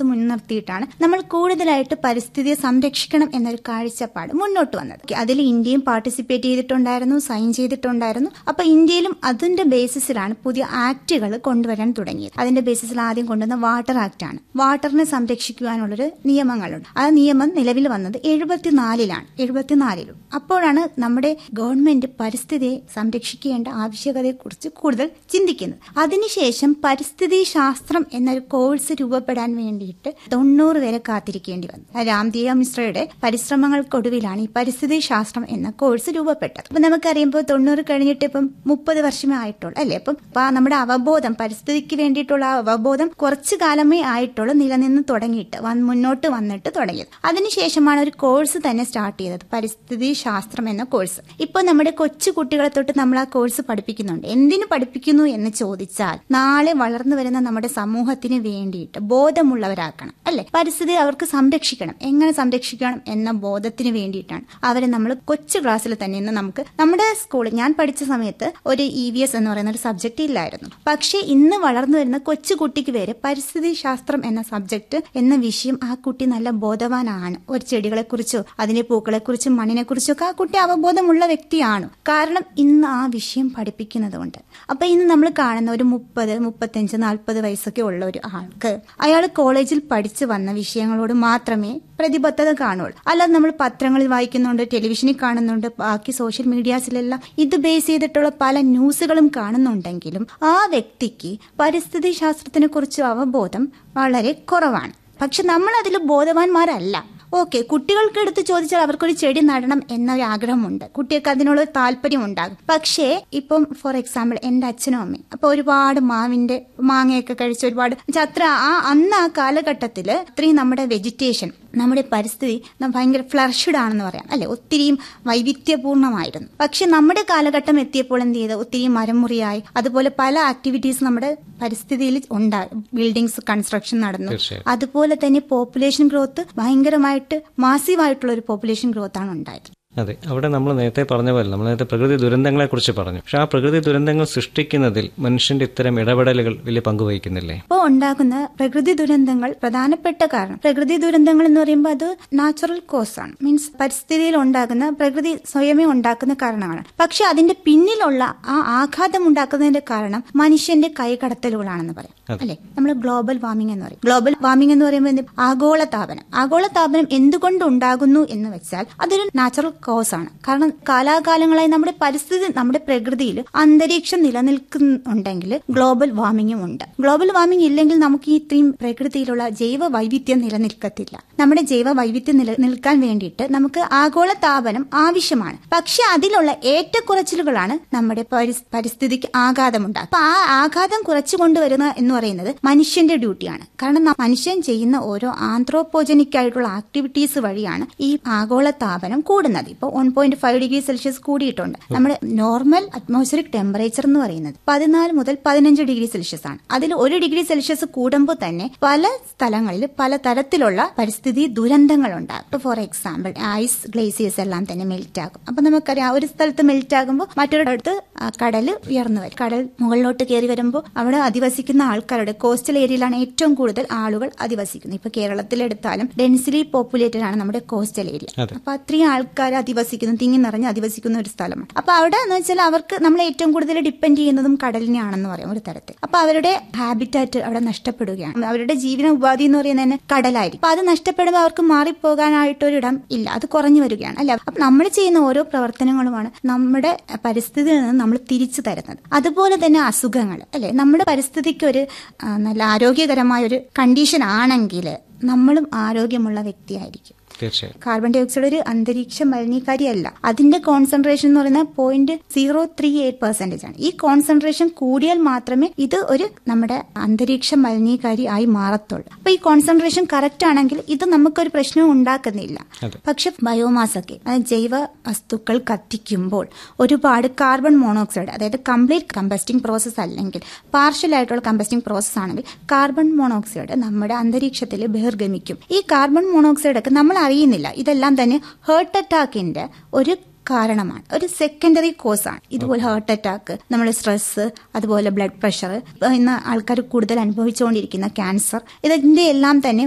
reasons മുൻനിർത്തിയിട്ടാണ് നമ്മൾ കൂടുതലായിട്ട് പരിസ്ഥിതിയെ സംരക്ഷിക്കണം എന്നൊരു കാഴ്ചപ്പാട് മുന്നോട്ട് വന്നത് അതിൽ ഇന്ത്യയും പാർട്ടിസിപ്പേറ്റ് ചെയ്തിട്ടുണ്ടായിരുന്നു സൈൻ ചെയ്തിട്ടുണ്ടായിരുന്നു അപ്പൊ ഇന്ത്യയിലും അതിന്റെ ബേസിസിലാണ് പുതിയ ആക്ടുകൾ കൊണ്ടുവരാൻ തുടങ്ങിയത് അതിന്റെ ബേസിസിൽ ആദ്യം കൊണ്ടുവന്ന വാട്ടർ ആക്ട് ആണ് വാട്ടറിനെ സംരക്ഷിക്കുവാനുള്ളൊരു നിയമങ്ങളുണ്ട് ആ നിയമം നിലവിൽ വന്നത് എഴുപത്തിനാലിലാണ് എഴുപത്തിനാലിലും അപ്പോഴാണ് നമ്മുടെ ഗവൺമെന്റ് പരിസ്ഥിതിയെ സംരക്ഷിക്കേണ്ട ആവശ്യകതയെക്കുറിച്ച് കൂടുതൽ ചിന്തിക്കുന്നത് അതിനുശേഷം പരിസ്ഥിതി ശാസ്ത്രം എന്നൊരു കോഴ്സ് രൂപപ്പെടാൻ വേണ്ടിയിട്ട് തൊണ്ണൂറ് വരെ കാത്തിരിക്കേണ്ടി വന്നു രാംദേവ മിശ്രയുടെ പരിശ്രമങ്ങൾക്കൊടുവിലാണ് ഈ പരിസ്ഥിതി ശാസ്ത്രം എന്ന കോഴ്സ് രൂപപ്പെട്ടത് അപ്പൊ നമുക്കറിയുമ്പോൾ തൊണ്ണൂറ് കഴിഞ്ഞിട്ട് ഇപ്പം മുപ്പത് വർഷമേ ആയിട്ടുള്ളൂ അല്ലെ അപ്പം ഇപ്പൊ നമ്മുടെ അവബോധം പരിസ്ഥിതിക്ക് വേണ്ടിയിട്ടുള്ള ആ അവബോധം കുറച്ചു കാലമേ ആയിട്ടുള്ളൂ നിലനിന്ന് തുടങ്ങിയിട്ട് വന്ന് മുന്നോട്ട് വന്നിട്ട് തുടങ്ങിയത് അതിനുശേഷമാണ് ഒരു കോഴ്സ് തന്നെ സ്റ്റാർട്ട് ചെയ്തത് പരിസ്ഥിതി ശാസ്ത്രം എന്ന കോഴ്സ് ഇപ്പൊ നമ്മുടെ കൊച്ചു കുട്ടികളെ തൊട്ട് നമ്മൾ ആ കോഴ്സ് പഠിപ്പിക്കുന്നുണ്ട് എന്തിനു പഠിപ്പിക്കുന്നു എന്ന് ചോദിച്ചാൽ നാളെ വളർന്നു വരുന്ന നമ്മുടെ സമൂഹത്തിന് വേണ്ടിയിട്ട് ബോധമുള്ളവരാക്കണം അല്ലെ പരിസ്ഥിതി അവർക്ക് സംരക്ഷിക്കണം എങ്ങനെ സംരക്ഷിക്കണം എന്ന ബോധത്തിന് വേണ്ടിയിട്ടാണ് അവരെ നമ്മൾ കൊച്ചു ക്ലാസ്സിൽ തന്നെ ഇന്ന് നമുക്ക് നമ്മുടെ സ്കൂളിൽ ഞാൻ പഠിച്ച സമയത്ത് ഒരു ഇ വി എസ് എന്ന് പറയുന്ന ഒരു സബ്ജക്റ്റ് ഇല്ലായിരുന്നു പക്ഷേ ഇന്ന് വളർന്നു വരുന്ന കൊച്ചു കുട്ടിക്ക് വരെ പരിസ്ഥിതി ശാസ്ത്രം എന്ന സബ്ജക്ട് എന്ന വിഷയം ആ കുട്ടി നല്ല ബോധവാനാണ് ഒരു ചെടികളെ കുറിച്ചോ അതിന്റെ പൂക്കളെ കുറിച്ചും മണ്ണിനെ കുറിച്ചോ ഒക്കെ ആ കുട്ടി അവബോധമുള്ള വ്യക്തിയാണ് കാരണം ഇന്ന് ആ വിഷയം പഠിപ്പിക്കുന്നത് കൊണ്ട് അപ്പൊ ഇന്ന് നമ്മൾ കാണുന്ന ഒരു മുപ്പത് മുപ്പത്തഞ്ച് നാൽപ്പത് വയസ്സൊക്കെ ഉള്ള ഒരു ആൾക്ക് അയാൾ കോളേജിൽ പഠിച്ചു വന്ന വിഷയങ്ങളോട് മാത്രമേ പ്രതിബദ്ധത കാണുള്ളൂ അല്ലാതെ നമ്മൾ പത്രങ്ങളിൽ വായിക്കുന്നുണ്ട് ടെലിവിഷനിൽ കാണുന്നുണ്ട് ബാക്കി സോഷ്യൽ മീഡിയാസിലെല്ലാം ഇത് ബേസ് ചെയ്തിട്ടുള്ള പല ന്യൂസുകളും കാണുന്നുണ്ടെങ്കിലും ആ വ്യക്തിക്ക് പരിസ്ഥിതി ശാസ്ത്രത്തിനെ കുറിച്ച് അവബോധം വളരെ കുറവാണ് പക്ഷെ നമ്മൾ അതിൽ ബോധവാന്മാരല്ല ഓക്കെ കുട്ടികൾക്ക് എടുത്ത് ചോദിച്ചാൽ അവർക്കൊരു ചെടി നടണം എന്നൊരു ആഗ്രഹമുണ്ട് കുട്ടികൾക്ക് അതിനുള്ള താല്പര്യം ഉണ്ടാകും പക്ഷേ ഇപ്പം ഫോർ എക്സാമ്പിൾ എന്റെ അച്ഛനും അമ്മയും അപ്പൊ ഒരുപാട് മാവിന്റെ മാങ്ങയൊക്കെ കഴിച്ച് ഒരുപാട് അത്ര ആ അന്ന് ആ കാലഘട്ടത്തില് അത്രയും നമ്മുടെ വെജിറ്റേഷൻ നമ്മുടെ പരിസ്ഥിതി ഭയങ്കര ഫ്ലർഷ്ഡ് ആണെന്ന് പറയാം അല്ലെ ഒത്തിരിയും വൈവിധ്യപൂർണമായിരുന്നു പക്ഷെ നമ്മുടെ കാലഘട്ടം എത്തിയപ്പോൾ എന്ത് ചെയ്ത് ഒത്തിരി മരമുറിയായി അതുപോലെ പല ആക്ടിവിറ്റീസ് നമ്മുടെ പരിസ്ഥിതിയിൽ ഉണ്ടായി ബിൽഡിങ്സ് കൺസ്ട്രക്ഷൻ നടന്നു അതുപോലെ തന്നെ പോപ്പുലേഷൻ ഗ്രോത്ത് ഭയങ്കരമായിട്ട് മാസീവായിട്ടുള്ള ഒരു പോപ്പുലേഷൻ ഗ്രോത്ത് ആണ് ഉണ്ടായത് അതെ അവിടെ നമ്മൾ നേരത്തെ പറഞ്ഞ പോലെ നമ്മൾ നേരത്തെ പ്രകൃതി ദുരന്തങ്ങളെ കുറിച്ച് പറഞ്ഞു പക്ഷെ ആ പ്രകൃതി ദുരന്തങ്ങൾ സൃഷ്ടിക്കുന്നതിൽ മനുഷ്യന്റെ ഇത്തരം ഇടപെടലുകൾ വലിയ പങ്ക് വഹിക്കുന്നില്ലേ ഇപ്പോൾ ഉണ്ടാകുന്ന പ്രകൃതി ദുരന്തങ്ങൾ പ്രധാനപ്പെട്ട കാരണം പ്രകൃതി ദുരന്തങ്ങൾ എന്ന് പറയുമ്പോൾ അത് നാച്ചുറൽ കോസ് ആണ് മീൻസ് പരിസ്ഥിതിയിൽ ഉണ്ടാകുന്ന പ്രകൃതി സ്വയമേ ഉണ്ടാക്കുന്ന കാരണമാണ് പക്ഷെ അതിന്റെ പിന്നിലുള്ള ആ ആഘാതം ഉണ്ടാക്കുന്നതിന്റെ കാരണം മനുഷ്യന്റെ കൈകടത്തലുകളാണെന്ന് പറയാം അല്ലെ നമ്മൾ ഗ്ലോബൽ വാർമിംഗ് എന്ന് പറയും ഗ്ലോബൽ വാർമിംഗ് എന്ന് പറയുമ്പോൾ ആഗോള താപനം ആഗോള താപനം എന്തുകൊണ്ട് ഉണ്ടാകുന്നു എന്ന് വെച്ചാൽ അതൊരു നാച്ചുറൽ കോസ് ആണ് കാരണം കാലാകാലങ്ങളായി നമ്മുടെ പരിസ്ഥിതി നമ്മുടെ പ്രകൃതിയിൽ അന്തരീക്ഷം നിലനിൽക്കുന്നുണ്ടെങ്കിൽ ഗ്ലോബൽ വാർമിംഗും ഉണ്ട് ഗ്ലോബൽ വാർമിംഗ് ഇല്ലെങ്കിൽ നമുക്ക് ഈ ഇത്രയും പ്രകൃതിയിലുള്ള ജൈവ വൈവിധ്യം നിലനിൽക്കത്തില്ല നമ്മുടെ ജൈവ വൈവിധ്യം നിലനിൽക്കാൻ വേണ്ടിയിട്ട് നമുക്ക് ആഗോള താപനം ആവശ്യമാണ് പക്ഷെ അതിലുള്ള ഏറ്റക്കുറച്ചിലുകളാണ് നമ്മുടെ പരിസ്ഥിതിക്ക് ആഘാതമുണ്ടാകുക അപ്പൊ ആ ആഘാതം കുറച്ചു കൊണ്ടുവരുന്ന എന്ന് പറയുന്നത് മനുഷ്യന്റെ ഡ്യൂട്ടിയാണ് കാരണം മനുഷ്യൻ ചെയ്യുന്ന ഓരോ ആന്ത്രോപോജനിക് ആയിട്ടുള്ള ആക്ടിവിറ്റീസ് വഴിയാണ് ഈ ആഗോള താപനം കൂടുന്നത് ഇപ്പൊ one point five degree Celsius കൂടിയിട്ടുണ്ട് നമ്മുടെ നോർമൽ അറ്റ്മോസ്ഫിയറിക് ടെമ്പറേച്ചർ എന്ന് പറയുന്നത് പതിനാല് മുതൽ പതിനഞ്ച് ഡിഗ്രി സെൽഷ്യസ് ആണ് അതിൽ ഒരു ഡിഗ്രി സെൽഷ്യസ് കൂടുമ്പോൾ തന്നെ പല സ്ഥലങ്ങളിൽ പല തരത്തിലുള്ള പരിസ്ഥിതി ദുരന്തങ്ങൾ ഉണ്ടാകും ഇപ്പൊ ഫോർ എക്സാമ്പിൾ ഐസ് ഗ്ലേസിയേഴ്സ് എല്ലാം തന്നെ മെൽറ്റ് ആകും അപ്പൊ നമുക്കറിയാം ഒരു സ്ഥലത്ത് മെൽറ്റ് ആകുമ്പോൾ മറ്റൊരിടത്ത് കടൽ ഉയർന്നു വരും കടൽ മുകളിലോട്ട് കയറി വരുമ്പോൾ അവിടെ അധിവസിക്കുന്ന ആൾക്കാരുടെ കോസ്റ്റൽ ഏരിയയിലാണ് ഏറ്റവും കൂടുതൽ ആളുകൾ അധിവസിക്കുന്നത് ഇപ്പൊ കേരളത്തിലെടുത്താലും ഡെൻസിലി പോപ്പുലേറ്റഡ് ആണ് നമ്മുടെ കോസ്റ്റൽ ഏരിയ അപ്പൊ അത്രയും ആൾക്കാർ അധിവസിക്കുന്നു തിങ്ങി നിറഞ്ഞ് അധിവസിക്കുന്ന ഒരു സ്ഥലമാണ് അപ്പൊ അവിടെ എന്ന് വെച്ചാൽ അവർക്ക് നമ്മൾ ഏറ്റവും കൂടുതൽ ഡിപ്പെൻഡ് ചെയ്യുന്നതും കടലിനെയാണെന്ന് പറയാം ഒരു തരത്തിൽ അപ്പൊ അവരുടെ ഹാബിറ്റാറ്റ് അവിടെ നഷ്ടപ്പെടുകയാണ് അവരുടെ ജീവന ഉപാധി എന്ന് പറയുന്നത് തന്നെ കടലായിരിക്കും അപ്പൊ അത് നഷ്ടപ്പെടുമ്പോൾ അവർക്ക് മാറിപ്പോകാനായിട്ടൊരിടം ഇല്ല അത് കുറഞ്ഞു വരികയാണ് അല്ല അപ്പൊ നമ്മൾ ചെയ്യുന്ന ഓരോ പ്രവർത്തനങ്ങളുമാണ് നമ്മുടെ പരിസ്ഥിതിയിൽ നിന്ന് നമ്മൾ തിരിച്ചു തരുന്നത് അതുപോലെ തന്നെ അസുഖങ്ങൾ അല്ലെ നമ്മുടെ പരിസ്ഥിതിക്ക് ഒരു നല്ല ആരോഗ്യകരമായ ഒരു കണ്ടീഷൻ ആണെങ്കിൽ നമ്മളും ആരോഗ്യമുള്ള വ്യക്തിയായിരിക്കും തീർച്ചയായും കാർബൺ ഡൈ ഓക്സൈഡ് ഒരു അന്തരീക്ഷ മലിനീകാരിയല്ല അതിന്റെ കോൺസെൻട്രേഷൻ എന്ന് പറയുന്നത് point zero three eight percentage ആണ് ഈ കോൺസെൻട്രേഷൻ കൂടിയാൽ മാത്രമേ ഇത് ഒരു നമ്മുടെ അന്തരീക്ഷ മലിനീകാരി ആയി മാറത്തുള്ളൂ അപ്പൊ ഈ കോൺസെൻട്രേഷൻ കറക്റ്റ് ആണെങ്കിൽ ഇത് നമുക്കൊരു പ്രശ്നവും ഉണ്ടാക്കുന്നില്ല പക്ഷെ ബയോമാസ് ഒക്കെ അതായത് ജൈവ വസ്തുക്കൾ കത്തിക്കുമ്പോൾ ഒരുപാട് കാർബൺ മോണോക്സൈഡ് അതായത് കംപ്ലീറ്റ് കമ്പസ്റ്റിംഗ് പ്രോസസ് അല്ലെങ്കിൽ പാർഷ്യൽ ആയിട്ടുള്ള കമ്പസ്റ്റിംഗ് പ്രോസസ് ആണെങ്കിൽ കാർബൺ മോണോക്സൈഡ് നമ്മുടെ അന്തരീക്ഷത്തിൽ ബഹിർഗമിക്കും ഈ കാർബൺ മോണോക്സൈഡ് ഒക്കെ നമ്മൾ അറിയുന്നില്ല ഇതെല്ലാം തന്നെ ഹേർട്ട് അറ്റാക്കിന്റെ ഒരു കാരണമാണ് ഒരു സെക്കൻഡറി കോസ് ആണ് ഇതുപോലെ ഹാർട്ട് അറ്റാക്ക് നമ്മൾ സ്ട്രെസ് അതുപോലെ ബ്ലഡ് പ്രഷർ ഇന്ന് ആൾക്കാർ കൂടുതൽ അനുഭവിച്ചുകൊണ്ടിരിക്കുന്ന ക്യാൻസർ ഇതിന്റെ എല്ലാം തന്നെ